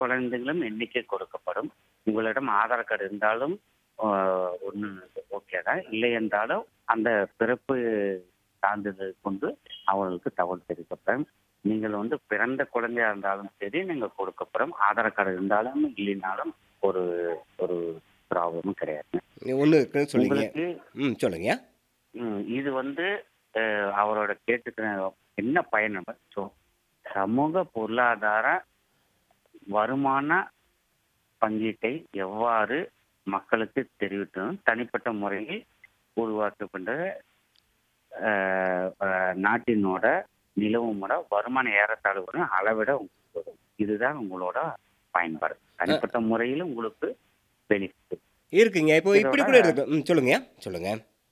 குழந்தைகளும் எண்ணிக்கை கொடுக்கப்படும் உங்களிடம் ஆதார் கார்டு இருந்தாலும் ஒன்று ஓகே தான் இல்லை என்றாலும் அந்த பிறப்பு சான்றிதழ் கொண்டு அவர்களுக்கு தகவல் தெரிவிக்கப்படும் நீங்கள் வந்து பிறந்த குழந்தையா இருந்தாலும் சரி நீங்கள் கொடுக்கப்படும் ஆதார் கார்டு இருந்தாலும் இல்லைனாலும் ஒரு ஒரு ப்ராப்ளமும் கிடையாது ஒன்று இருக்குன்னு சொல்லிங்க உங்களுக்கு ம் சொல்லுங்க ம், இது வந்து அஹ், அவரோட கேட்டுக்கிற என்ன பயன் ஸோ சமூக பொருளாதார வருமான பங்கீட்டை எவ்வாறு மக்களுக்கு தெரிவித்ததும் தனிப்பட்ட முறையில் உருவாக்கப்பட்ட அஹ், அஹ், நாட்டினோட நிலவுமோட வருமான ஏறத்தாழ்வு அளவிட உங்களுக்கு வரும். இதுதான் உங்களோட பயன்பாடு தனிப்பட்ட முறையில் உங்களுக்கு பெனிஃபிட் இருக்குங்க இப்போ இப்படி கூட இருக்கு ம் சொல்லுங்க சொல்லுங்க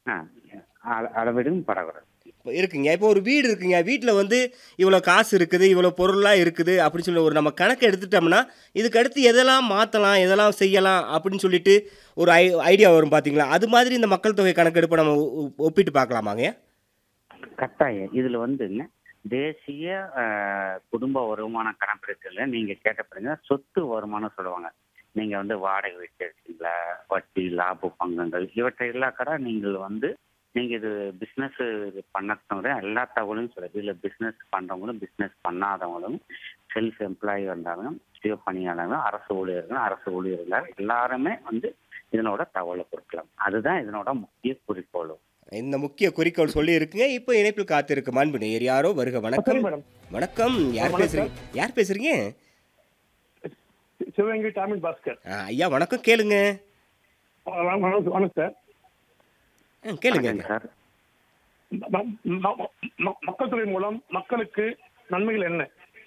அளவிடும் பரவுறது இப்போ இருக்குங்க இப்போ ஒரு வீடு இருக்குங்க வீட்டில் வந்து இவ்வளோ காசு இருக்குது இவ்வளோ பொருளாக இருக்குது அப்படின்னு சொல்லி ஒரு நம்ம கணக்கு எடுத்துட்டோம்னா இதுக்கு அடுத்து எதெல்லாம் மாற்றலாம் எதெல்லாம் செய்யலாம் அப்படின்னு சொல்லிட்டு ஒரு ஐ ஐடியா வரும் பார்த்தீங்களா அது மாதிரி இந்த மக்கள் தொகை கணக்கெடுப்பை நம்ம ஒ- ஒ- ஒப்பிட்டு பார்க்கலாமாங்க கட்டாயம் இதுல வந்துங்க தேசிய அஹ், குடும்ப வருமான கணக்கெடுக்கல நீங்க கேட்டப்படுங்க சொத்து வருமானம் சொல்லுவாங்க நீங்க வந்து வாடகை வீட்டு இருக்கீங்களா வட்டி லாப பங்கங்கள் இவற்றை எல்லா கடை நீங்கள் வந்து நீங்க இது பிசினஸ் பண்ணத்தோட எல்லா தகவலும் சொல்லுது இதுல பிசினஸ் பண்றவங்களும் பிசினஸ் பண்ணாதவங்களும் செல்ஃப் எம்ப்ளாயி வந்தாலும் சுய பணியாளர்களும் அரசு ஊழியர்களும் அரசு ஊழியர்கள் எல்லாருமே வந்து இதனோட தகவலை கொடுக்கலாம் அதுதான் இதனோட முக்கிய குறிக்கோளும் இந்த முக்கிய குறிக்கோள் சொல்லி இருக்குங்க இப்போ இணைப்பில் காத்திருக்கு மாண்பு நேயர் யாரோ வருக வணக்கம் மேடம் வணக்கம் யார் வணக்கம். பேசுறீங்க யார் பேசுறீங்க சிவகங்கை டாமின் பாஸ்கர் ஆ, ஐயா வணக்கம் கேளுங்க வணக்கம் வணக்கம் வணக்கம் சார் ஆ, கேளுங்க வணக்கம் சார் ம- ம- ம- மக்கள் தொகை மூலம் மக்களுக்கு நன்மைகள் என்ன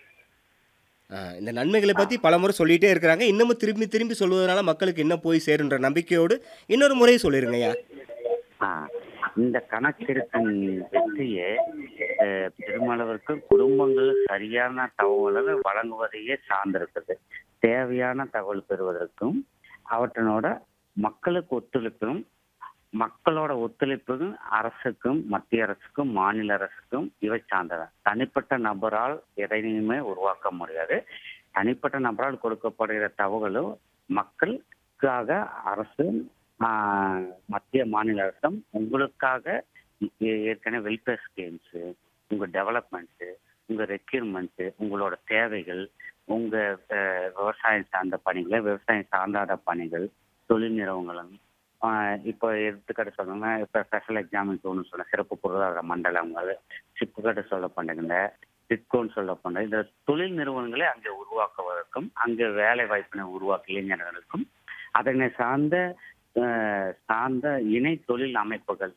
ஆ, இந்த நன்மைகளை பற்றி பல முறை சொல்லிகிட்டே இருக்கிறாங்க இன்னமும் திரும்பி திரும்பி சொல்வதனால மக்களுக்கு என்ன போய் சேருன்ற நம்பிக்கையோடு இன்னொரு முறை சொல்லிருங்க ஐயா ஆ, இந்த கணக்கெடுப்பின் வெற்றியை அஹ், பெருமளவிற்கு குடும்பங்கள் சரியான தகவல்களை வழங்குவதையே சார்ந்திருக்குது தேவையான தகவல் பெறுவதற்கும் அவற்றினோட மக்களுக்கு ஒத்துழைப்பும் மக்களோட ஒத்துழைப்பும் அரசுக்கும் மத்திய அரசுக்கும் மாநில அரசுக்கும் இவை சார்ந்தது தனிப்பட்ட நபரால் எதையுமே உருவாக்க முடியாது தனிப்பட்ட நபரால் கொடுக்கப்படுகிற தகவலும் மக்களுக்காக அரசு ஆஹ், மத்திய மாநில அரசும் உங்களுக்காக ஏ- ஏற்கனவே வெல்ஃபேர் ஸ்கீம்ஸு உங்க டெவலப்மெண்ட்ஸு உங்க ரெக்யூர்மெண்ட்ஸு உங்களோட தேவைகள் உங்க அஹ், விவசாயம் சார்ந்த பணிகள் விவசாயம் சார்ந்தாத பணிகள் தொழில் நிறுவனங்களும் ஆஹ், இப்போ எடுத்துக்காட்டு சொல்லணும்னா இப்போ ஸ்பெஷல் எக்ஸாமின்ஸ் ஒன்று சொன்ன சிறப்பு பொருளாதார மண்டலங்கள் சிப்புக்கட்டு சொல்லப்படுகின்ற டிஸ்கவுண்ட் சொல்லப்படுற இந்த தொழில் நிறுவனங்களை அங்கே உருவாக்குவதற்கும் அங்கே வேலை வாய்ப்பினை உருவாக்க இளைஞர்களுக்கும் அதனை சார்ந்த அஹ், சார்ந்த இணை தொழில் அமைப்புகள்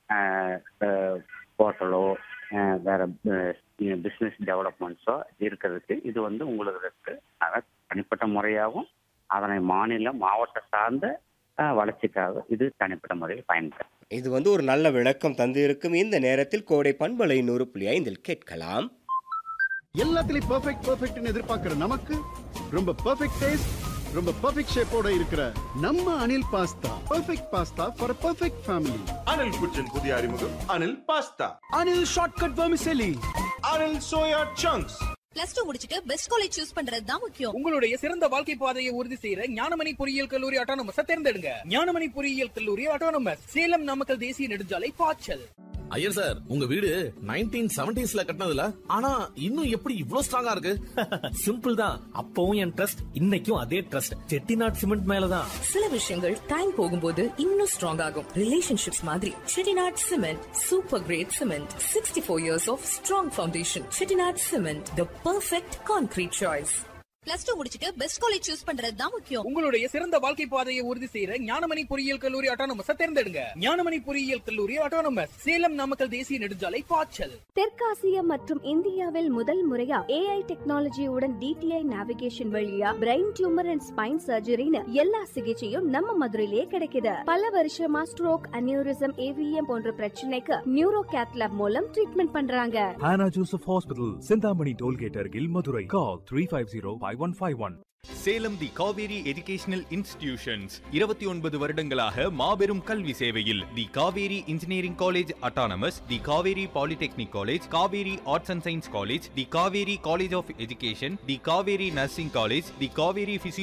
போர்ட்டலோ வேற பிஸ்னஸ் டெவலப்மெண்ட்ஸோ இருக்கிறதுக்கு இது வந்து உங்களுக்கு ஆக தனிப்பட்ட முறையாகவும் அதனை மாநில மாவட்ட சார்ந்த அஹ், வளர்ச்சிக்காக இது தனிப்பட்ட முறையில் பயன்படும் இது வந்து ஒரு நல்ல விளக்கம் தந்து இருக்கும் இந்த நேரத்தில் கோடை பண்பலை நூறு புள்ளி ஐந்தில் கேட்கலாம் எல்லாத்துலயும் பெர்ஃபெக்ட் பெர்ஃபெக்ட்னு எதிர்பார்க்கிற நமக்கு ரொம்ப பெர்ஃபெக்ட் டேஸ்ட் ரொம்ப பெர்ஃபெக்ட் ஷேப்போட இருக்கிற நம்ம Anil pasta perfect pasta for perfect family Anil kitchen புதிய அறிமுகம் Anil pasta Anil shortcut vermicelli Anil soya chunks plus two முடிச்சிட்டு பெஸ்ட் காலேஜ் சூஸ் பண்றது தான் முக்கியம் உங்களுடைய சிறந்த வாழ்க்கை பாதையை உறுதி செய்யற ஞானமணி பொறியியல் கல்லூரி ஆட்டோனமஸ் தேர்ந்தெடுங்க ஞானமணி பொறியியல் கல்லூரி ஆட்டோனமஸ் சேலம் நாமக்கல் தேசிய நெடுஞ்சாலை பாய்ச்சல் ஐயர் சார் உங்க வீடு நைன்டீன் செவன்டிஸ்ல கட்டினதுல ஆனா இன்னும் எப்படி இவ்ளோ ஸ்ட்ராங்கா இருக்கு சிம்பிள் தான் அப்பவும் என் ட்ரஸ்ட் இன்னைக்கும் அதே ட்ரஸ்ட் செட்டிநாட் சிமெண்ட் மேலதான் சில விஷயங்கள் டைம் போகும்போது இன்னும் ஸ்ட்ராங் ஆகும் ரிலேஷன்ஷிப்ஸ் மாதிரி Chettinad cement super great cement sixty four years of strong foundation Chettinad cement the perfect concrete choice plus two முடிச்சிட்டு பெஸ்ட் காலேஜ் சூஸ் பண்றது தான் முக்கியம் உங்களுடைய சிறந்த வாழ்க்கை பாதையை உறுதி செய்யற ஞானமணி பொறியியல் கல்லூரி ஆட்டோனமஸ் தேர்ந்தெடுங்க ஞானமணி பொறியியல் கல்லூரி ஆட்டோனமஸ் சேலம் நாமக்கல் தேசிய நெடுஞ்சாலை பாய்ச்சல் தெற்காசியா மற்றும் இந்தியாவில் முதல் முறையா ஏஐ டெக்னாலஜியுடன் டிடிஐ நேவிகேஷன் வழியா பிரெயின் டியூமர் அண்ட் ஸ்பைன் சர்ஜரின்னு எல்லா சிகிச்சையும் நம்ம மதுரையிலேயே கிடைக்குது பல வருஷமா ஸ்ட்ரோக் அனியூரிசம் ஏவிஎம் போன்ற பிரச்சனைக்கு நியூரோ கேத்லாப் மூலம் ட்ரீட்மெண்ட் பண்றாங்க Hannah Joseph Hospital, Sindhamani Tollgate Argil, Madurai. Call 350-5151. Salem the Kaveri educational institutions இருபத்தி ஒன்பது வருடங்களாக மாபெரும் கல்வி சேவையில் the Kaveri engineering college autonomous the Kaveri polytechnic college Kaveri arts and science college the Kaveri college of education the Kaveri nursing college the Kaveri PC